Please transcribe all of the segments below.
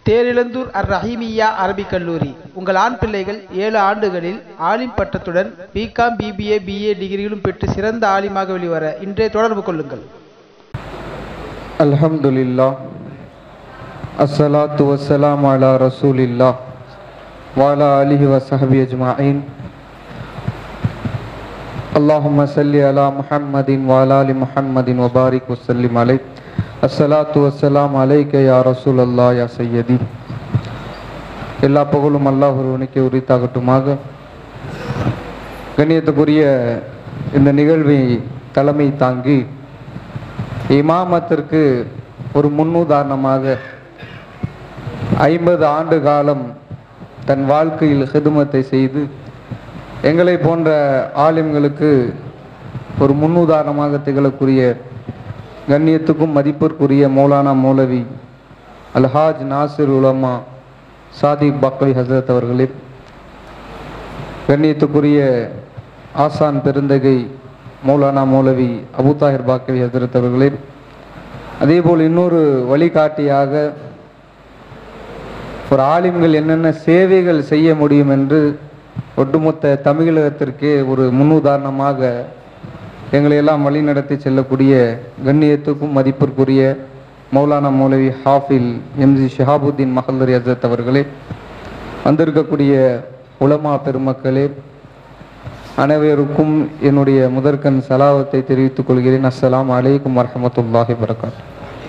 தேரிழந்தூர் அர் ரஹீமியா அரபிக் கல்லூரி உங்கள் ஆண் பிள்ளைகள் ஏழு ஆண்டுகளில் ஆலிம் பட்டத்துடன் பிகாம் பிபிஏ பிஏ டிகிரிகளும் பெற்று சிறந்த ஆலிமாக வெளிவர இன்றே தொடர்பு கொள்ளுங்கள் الحمد لله الصلاة والسلام على رسول الله وعلى آله وصحبه أجمعين اللهم صل على محمد وعلى آل محمد وبارك وسلم عليه الصلاة والسلام عليك يا رسول الله يا سيدي எல்லா புகழும் அல்லாஹ் ஒருவனுக்கு உரித்தாகட்டுமாக கண்ணியத்துக்குரிய இந்த நிகழ்வை தலைமை தாங்கி இமாமத்திற்கு ஒரு முன்னுதாரணமாக ஐம்பது ஆண்டு காலம் தன் வாழ்க்கையில் ஹிதுமத்தை செய்து எங்களை போன்ற ஆலிம்களுக்கு ஒரு முன்னுதாரணமாக திகழக்கூடிய கண்ணியத்துக்கும் மதிப்பிற்குரிய மௌலானா மௌலவி அல்ஹாஜ் நாசிர் உலமா சாதிக் பக்ரி ஹசரத் அவர்களே கண்ணியத்துக்குரிய ஆசான் பெருந்தகை மௌலானா மௌலவி அபு தாஹிர் பாக்கவி ஹசரத் அவர்களே அதேபோல் இன்னொரு வழிகாட்டியாக ஒரு ஆலிம்கள் என்னென்ன சேவைகள் செய்ய முடியும் என்று ஒட்டுமொத்த தமிழகத்திற்கே ஒரு முன்னுதாரணமாக எங்களை எல்லாம் வழிநடத்தி செல்லக்கூடிய கண்ணியத்துக்கும் மதிப்பிற்குரிய மௌலானா மௌலவி ஹாஃபில் எம்ஜி ஷிஹாபுத்தீன் மஹல்லரி ஹசரத் அவர்களே வந்திருக்கக்கூடிய உலமா பெருமக்களே அனைவருக்கும் என்னுடைய முதற்கண் சலாவத்தை தெரிவித்துக் கொள்கிறேன் அஸ்ஸலாம் அலைக்கும் வரஹமத்துல்லாஹி வரகாத்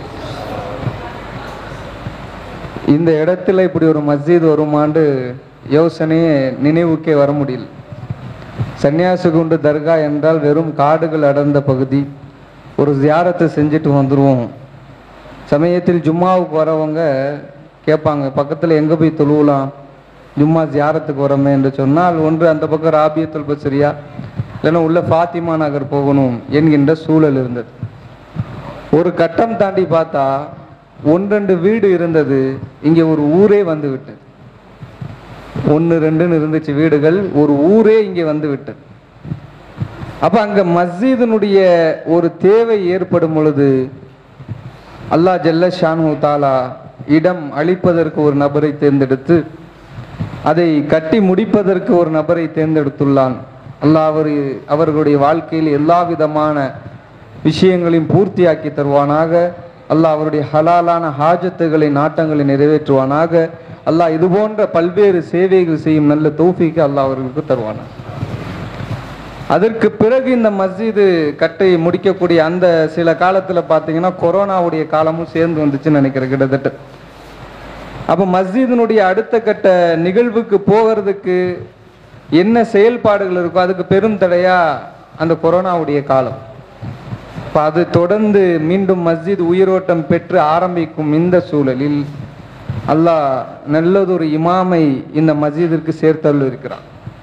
இந்த இடத்துல இப்படி ஒரு மஸ்ஜித் வருமாண்டு யோசனையே நினைவுக்கே வர முடியல சன்னியாசிகுண்டு தர்கா என்றால் வெறும் காடுகள் அடர்ந்த பகுதி ஒரு ஜியாரத்தை செஞ்சுட்டு வந்துடுவோம் சமயத்தில் ஜும்மாவுக்கு வரவங்க கேட்பாங்க பக்கத்தில் எங்கே போய் தொழுவலாம் ஜும்மா ஜியாரத்துக்கு வரமே என்று சொன்னால் ஒன்று அந்த பக்கம் ராபியத்துல் பசரியா இல்லைன்னா உள்ள ஃபாத்திமா நகர் போகணும் என்கின்ற சூழல் இருந்தது ஒரு கட்டம் தாண்டி பார்த்தா ஒன்றெண்டு வீடு இருந்தது இங்கே ஒரு ஊரே வந்து விட்டது ஒன்று ரெண்டுன்னு இருந்துச்சு வீடுகள் ஒரு ஊரே இங்கே வந்து விட்டது அப்ப அங்க மஸ்ஜிதினுடைய ஒரு தேவை ஏற்படும் பொழுது அல்லாஹ் ஜல்ல ஷானு தாலா இடம் அளிப்பதற்கு ஒரு நபரை தேர்ந்தெடுத்து அதை கட்டி முடிப்பதற்கு ஒரு நபரை தேர்ந்தெடுத்துள்ளான் அல்லாஹ் அவர் அவர்களுடைய வாழ்க்கையில் எல்லா விதமான விஷயங்களையும் பூர்த்தியாக்கி தருவானாக அல்லாஹ் அவருடைய ஹலாலான ஹாஜத்துகளை நாட்டங்களை நிறைவேற்றுவானாக அல்லாஹ் இது போன்ற பல்வேறு சேவைகள் செய்யும் நல்ல தௌஃபீக்கு அல்லாஹ் அவர்களுக்கு தருவானாக அதற்கு பிறகு இந்த மஸ்ஜிது கட்டை முடிக்கக்கூடிய அந்த சில காலத்துல பார்த்தீங்கன்னா கொரோனாவுடைய காலமும் சேர்ந்து வந்துச்சுன்னு நினைக்கிறேன் கிட்டத்தட்ட அப்போ மஸ்ஜிதினுடைய அடுத்த கட்ட நிகழ்வுக்கு போகிறதுக்கு என்ன செயல்பாடுகள் இருக்கோ அதுக்கு பெரும் தடையா அந்த கொரோனாவுடைய காலம் இப்போ அது தொடர்ந்து மீண்டும் மஸ்ஜித் உயிரோட்டம் பெற்று ஆரம்பிக்கும் இந்த சூழலில் அல்லாஹ் நல்லதொரு இமாமை இந்த மஸ்ஜிதிற்கு சேர்த்தல் இருக்கிறான்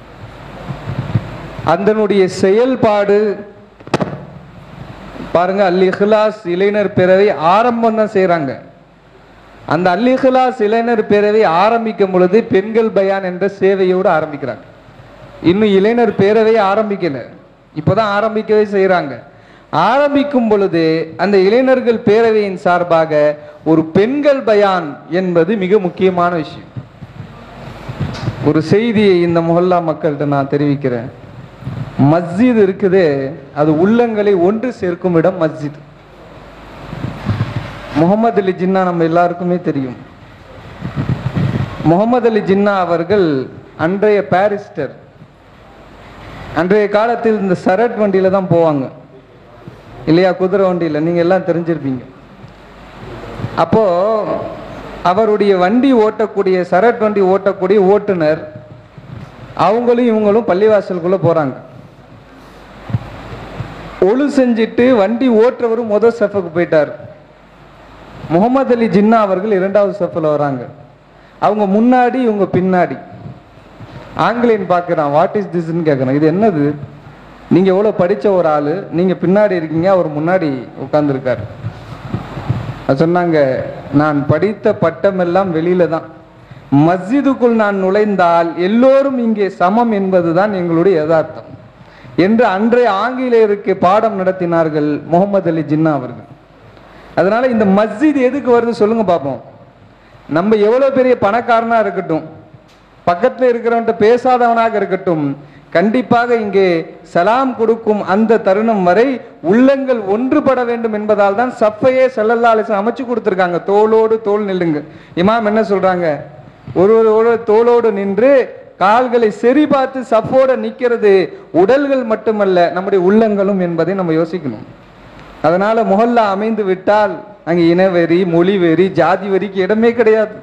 அதனுடைய செயல்பாடு பாருங்க அல் இஹ்லாஸ் இளைஞர் பேரவை ஆரம்பம் தான் செய்றாங்க அந்த அல் இஹ்லாஸ் இளைஞர் பேரவை ஆரம்பிக்கும் பொழுது பெண்கள் பயான் என்ற சேவையோடு ஆரம்பிக்கிறாங்க இன்னும் இளைஞர் பேரவை ஆரம்பிக்கல இப்போதான் ஆரம்பிக்கவே செய்றாங்க ஆரம்பிக்கும் பொழுது அந்த இளைஞர்கள் பேரவையின் சார்பாக ஒரு பெண்கள் பயான் என்பது மிக முக்கியமான விஷயம் ஒரு செய்தியை இந்த முஹல்லா மக்கள்கிட்ட நான் தெரிவிக்கிறேன் மஸ்ஜித் இருக்குதே அது உள்ளங்களை ஒன்று சேர்க்கும் இடம் மஸ்ஜித் முகமது அலி ஜின்னா நம்ம எல்லாருக்குமே தெரியும் முகமது அலி ஜின்னா அவர்கள் அன்றைய பாரிஸ்டர் அன்றைய காலத்தில் இந்த சரட் வண்டியில தான் போவாங்க இல்லையா குதிரை வண்டியில நீங்க எல்லாம் தெரிஞ்சிருப்பீங்க அப்போ அவருடைய வண்டி ஓட்டக்கூடிய சரட் வண்டி ஓட்டக்கூடிய ஓட்டுநர் அவங்களும் இவங்களும் பள்ளிவாசலுக்குள்ள போறாங்க ஒழு செஞ்சுட்டு வண்டி ஓட்டுறவரும் முதல் சஃபுக்கு போயிட்டார் முகமது அலி ஜின்னா அவர்கள் இரண்டாவது சஃபில் வராங்க அவங்க முன்னாடி இவங்க பின்னாடி ஆங்கிலேயன் பார்க்குறான் வாட் இஸ் திஸ்ன்னு கேட்குறான் இது என்னது நீங்க எவ்வளவு படிச்ச ஒரு ஆளு நீங்க பின்னாடி இருக்கீங்க அவர் முன்னாடி உட்கார்ந்துருக்காரு சொன்னாங்க நான் படித்த பட்டம் எல்லாம் வெளியில தான் மஸ்ஜிதுக்குள் நான் நுழைந்தால் எல்லோரும் இங்கே சமம் என்பதுதான் எங்களுடைய யதார்த்தம் என்று அன்றைய ஆங்கிலேயருக்கு பாடம் நடத்தினார்கள் முகமது அலி ஜின்னா அவர்கள் அதனால இந்த மஸ்ஜித் எதுக்கு வருது சொல்லுங்க பார்ப்போம் நம்ம எவ்வளவு பெரிய பணக்காரனா இருக்கட்டும் பக்கத்துல இருக்கிறவன்ட்ட பேசாதவனாக இருக்கட்டும் கண்டிப்பாக இங்கே சலாம் கொடுக்கும் அந்த தருணம் வரை உள்ளங்கள் ஒன்றுபட வேண்டும் என்பதால் தான் சஃபையே செல்லல்லா அலிஸ்லாம் அமைச்சு கொடுத்துருக்காங்க தோளோடு தோள் நில்லுங்க இமாம் என்ன சொல்றாங்க ஒரு ஒரு தோளோடு நின்று கால்களை சரி பார்த்து சஃபோட நிக்கிறது உடல்கள் மட்டுமல்ல நம்முடைய உள்ளங்களும் என்பதை நம்ம யோசிக்கணும் அதனால முஹல்லா அமைந்து விட்டால் அங்க இனவெறி மொழி வெறி ஜாதி வெறிக்கு இடமே கிடையாது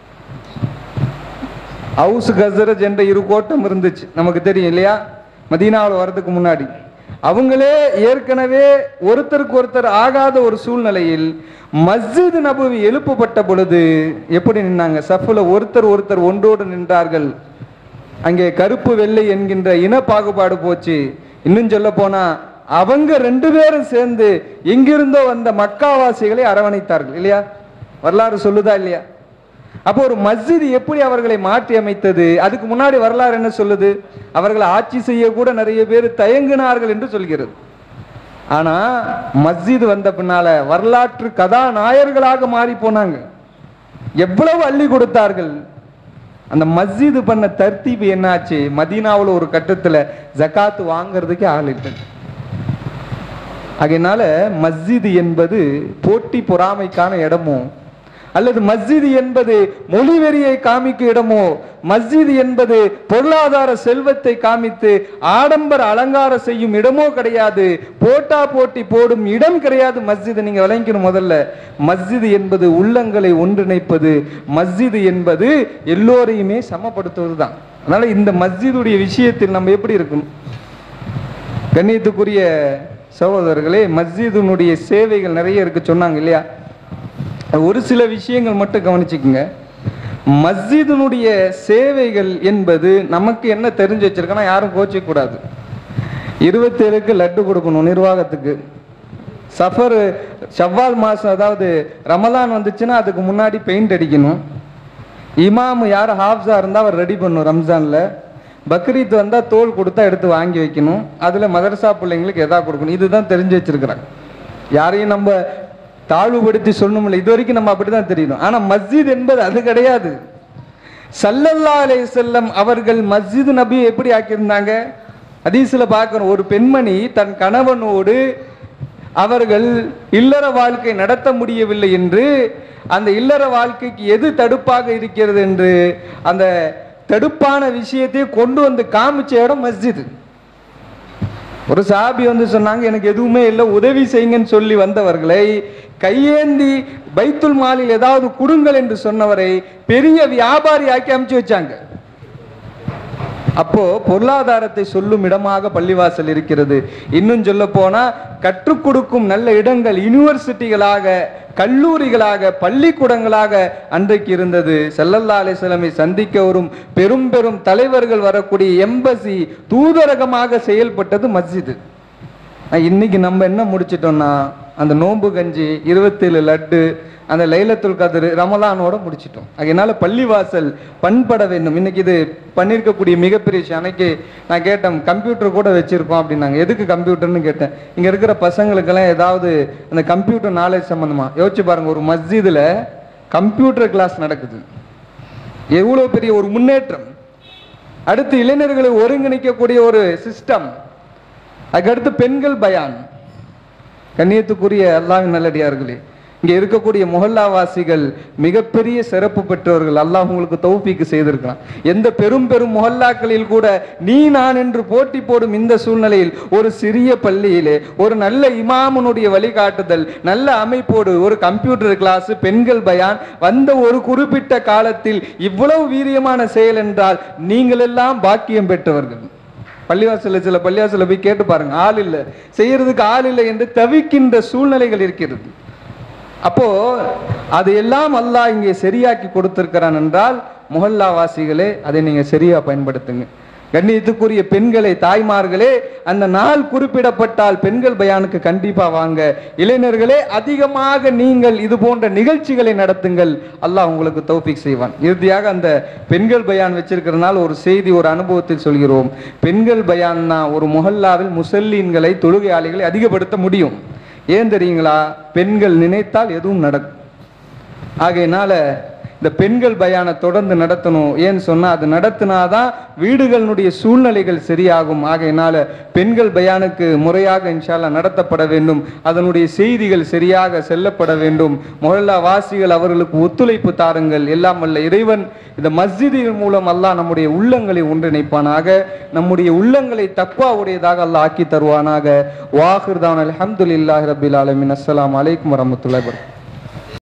ஹவுஸ் கசரஜ் என்ற இரு கோட்டம் இருந்துச்சு நமக்கு தெரியும் இல்லையா மதீனாவில் வர்றதுக்கு முன்னாடி அவங்களே ஏற்கனவே ஒருத்தருக்கு ஒருத்தர் ஆகாத ஒரு சூழ்நிலையில் மஸ்ஜித் நபவி எழுப்பப்பட்ட பொழுது எப்படி நின்னாங்க சஃப்ல ஒருத்தர் ஒருத்தர் ஒன்றோடு நின்றார்கள் அங்கே கருப்பு வெள்ளை என்கின்ற இன பாகுபாடு போச்சு இன்னும் சொல்ல போனா அவங்க ரெண்டு பேரும் சேர்ந்து எங்கிருந்தோ வந்த மக்காவாசிகளை அரவணைத்தார்கள் இல்லையா வரலாறு சொல்லுதா இல்லையா அப்போ ஒரு மஸ்ஜித் எப்படி அவர்களை மாற்றி அமைத்தது அதுக்கு முன்னாடி வரலாறு என்ன சொல்லுது அவர்களை ஆட்சி செய்ய கூட நிறைய பேர் தயங்கினார்கள் என்று சொல்கிறது ஆனா மஸ்ஜித் வந்த பின்னால வரலாற்று கதாநாயகர்களாக மாறி போனாங்க எவ்வளவு அள்ளி கொடுத்தார்கள் அந்த மஸ்ஜித் பண்ண தர்த்தீப் என்னாச்சு மதீனாவுல ஒரு கட்டத்துல ஜகாத் வாங்குறதுக்கே ஆள் இல்லை அதனால மஸ்ஜித் என்பது போட்டி பொறாமைக்கான இடமோ அல்லது மஸ்ஜித் என்பது மொழிவெறியை காமிக்கும் இடமோ மஸ்ஜித் என்பது பொருளாதார செல்வத்தை காமித்து ஆடம்பர அலங்காரம் செய்யும் இடமோ கிடையாது போட்டா போட்டி போடும் இடம் கிடையாது மஸ்ஜித் நீங்க விளங்கிக்கணும் முதல்ல மஸ்ஜித் என்பது உள்ளங்களை ஒன்றிணைப்பது மஸ்ஜித் என்பது எல்லோரையுமே சமப்படுத்துவது தான் அதனால இந்த மஸ்ஜிதுடைய விஷயத்தில் நம்ம எப்படி இருக்கணும் கண்ணியத்துக்குரிய சகோதரர்களே மஸ்ஜிதினுடைய சேவைகள் நிறைய இருக்கு சொன்னாங்க இல்லையா ஒரு சில விஷயங்கள் மட்டும் கவனிச்சுக்குங்க மஸ்ஜிதினுடைய சேவைகள் என்பது நமக்கு என்ன தெரிஞ்சு வச்சிருக்கோன்னா யாரும் கோச்சிக்க கூடாது இருபத்தேழுக்கு லட்டு கொடுக்கணும் நிர்வாகத்துக்கு சஃபர் ஷவ்வால் மாதம் அதாவது ரமலான் வந்துச்சுன்னா அதுக்கு முன்னாடி பெயிண்ட் அடிக்கணும் இமாம் யார் ஹாஃப்ஸா இருந்தால் அவர் ரெடி பண்ணும் ரம்ஜானில் பக்ரீத் வந்தால் தோல் கொடுத்தா எடுத்து வாங்கி வைக்கணும் அதில் மதரசா பிள்ளைங்களுக்கு எதா கொடுக்கணும் இதுதான் தெரிஞ்சு வச்சிருக்கிறாங்க யாரையும் நம்ம தாழ்வுபடுத்தி சொல்லணும்ல இது வரைக்கும் நம்ம அப்படிதான் தெரியணும் ஆனா மஸ்ஜித் என்பது அது கிடையாது சல்லல்லா அலைஹி செல்லம் அவர்கள் மஸ்ஜித் நபி எப்படி ஆக்கியிருந்தாங்க ஹதீஸ்ல பார்க்கணும் ஒரு பெண்மணி தன் கணவனோடு அவர்கள் இல்லற வாழ்க்கை நடத்த முடியவில்லை என்று அந்த இல்லற வாழ்க்கைக்கு எது தடுப்பாக இருக்கிறது என்று அந்த தடுப்பான விஷயத்தை கொண்டு வந்து காமிச்ச இடம் மஸ்ஜித் ஒரு சாபி வந்து சொன்னாங்க எனக்கு எதுவுமே இல்லை உதவி செய்யுங்கன்னு சொல்லி வந்தவர்களை கையேந்தி பைத்துல் மாலில் ஏதாவது கொடுங்கள் என்று சொன்னவரை பெரிய வியாபாரி ஆக்கி அமுச்சு வச்சாங்க அப்போ பொருளாதாரத்தை சொல்லும் இடமாக பள்ளிவாசல் இருக்கிறது இன்னும் சொல்ல போனா கற்றுக் கொடுக்கும் நல்ல இடங்கள் யூனிவர்சிட்டிகளாக கல்லூரிகளாக பள்ளிக்கூடங்களாக அன்றைக்கு இருந்தது செல்லல்லா அலிஸ்லமை சந்திக்க வரும் பெரும் பெரும் தலைவர்கள் வரக்கூடிய எம்பசி தூதரகமாக செயல்பட்டது மஸ்ஜிது ஆனா, இன்னைக்கு நம்ம என்ன முடிச்சிட்டோம்னா அந்த நோன்பு கஞ்சி இருபத்தேழு லட்டு அந்த லைலத்துல் கதிர் ரமலானோட முடிச்சிட்டோம் அதனால பள்ளிவாசல் பண்பட வேண்டும் இன்னைக்கு இது பண்ணியிருக்கக்கூடிய மிகப்பெரிய விஷயம் அன்னைக்கு நான் கேட்டேன் கம்ப்யூட்டர் கூட வச்சிருக்கோம் அப்படின்னாங்க எதுக்கு கம்ப்யூட்டர்னு கேட்டேன் இங்க இருக்கிற பசங்களுக்கெல்லாம் ஏதாவது அந்த கம்ப்யூட்டர் நாலேஜ் சம்பந்தமா யோசிச்சு பாருங்க ஒரு மஸ்ஜிதுல கம்ப்யூட்டர் கிளாஸ் நடக்குது எவ்வளவு பெரிய ஒரு முன்னேற்றம் அடுத்து இளைஞர்களை ஒருங்கிணைக்கக்கூடிய ஒரு சிஸ்டம் அதுக்கடுத்து பெண்கள் பயான் கண்ணியத்துக்குரிய அல்லாஹ்வின் நல்லடியார்களே இங்க இருக்கக்கூடிய முஹல்லாவாசிகள் மிகப்பெரிய சிறப்பு பெற்றவர்கள் அல்லாஹ் உங்களுக்கு தௌஃபீக்கு செய்திருக்கிறான் எந்த பெரும் பெரும் முஹல்லாக்களில் கூட நீ நான் என்று போட்டி போடும் இந்த சூழ்நிலையில் ஒரு சிறிய பள்ளியிலே ஒரு நல்ல இமாமனுடைய வழிகாட்டுதல் நல்ல அமைப்போடு ஒரு கம்ப்யூட்டர் கிளாஸ் பெண்கள் பயான் வந்த ஒரு குறிப்பிட்ட காலத்தில் இவ்வளவு வீரியமான செயல் என்றால் நீங்கள் எல்லாம் பாக்கியம் பெற்றவர்கள் பள்ளிவாசல்ல சில பள்ளிவாசல்ல போய் கேட்டு பாருங்க ஆள் இல்லை செய்யறதுக்கு ஆள் இல்லை என்று தவிக்கின்ற சூழ்நிலைகள் இருக்கிறது அப்போ அது எல்லாம் அல்லாஹ் இங்கே சரியாக்கி கொடுத்திருக்கிறான் என்றால் முஹல்லாவாசிகளே அதை நீங்க சரியா பயன்படுத்துங்க கண்ணியத்துக்குரிய பெண்களை தாய்மார்களே அந்த நாள் குறிப்பிடப்பட்டால் பெண்கள் பயானுக்கு கண்டிப்பா வாங்க இளைஞர்களே அதிகமாக நீங்கள் இது போன்ற நிகழ்ச்சிகளை நடத்துங்கள் அல்லாஹ் உங்களுக்கு தௌஃபீக் செய்வான் இறுதியாக அந்த பெண்கள் பயான் வச்சிருக்கிறனால ஒரு செய்தி ஒரு அனுபவத்தில் சொல்கிறோம் பெண்கள் பயான்னா ஒரு முஹல்லாவில் முசல்லீன்களை தொழுகையாளிகளை அதிகப்படுத்த முடியும் ஏன் தெரியுங்களா பெண்கள் நினைத்தால் எதுவும் நடக்கும் ஆகையினால இந்த பெண்கள் பயானை தொடர்ந்து நடத்தணும் ஏன்னு சொன்னா அது நடத்தினாதான் வீடுகளினுடைய சூழ்நிலைகள் சரியாகும் ஆகையினால பெண்கள் பயானுக்கு முறையாக இன்ஷால்லா நடத்தப்பட வேண்டும் அதனுடைய செய்திகள் சரியாக செல்லப்பட வேண்டும் மொஹல்லா வாசிகள் அவர்களுக்கு ஒத்துழைப்பு தாருங்கள் எல்லாம் வல்ல இறைவன் இந்த மஸ்ஜிதின் மூலம் அல்லாஹ் நம்முடைய உள்ளங்களை ஒன்றிணைப்பானாக நம்முடைய உள்ளங்களை தக்வா உடையதாக அல்லாஹ் ஆக்கி தருவானாக வாஹிர்தான் அல்ஹம்துலில்லாஹி ரபில் ஆலமின் அஸ்ஸலாமு அலைக்கும் வரமத்துல்லாஹி வபரகாத்துஹு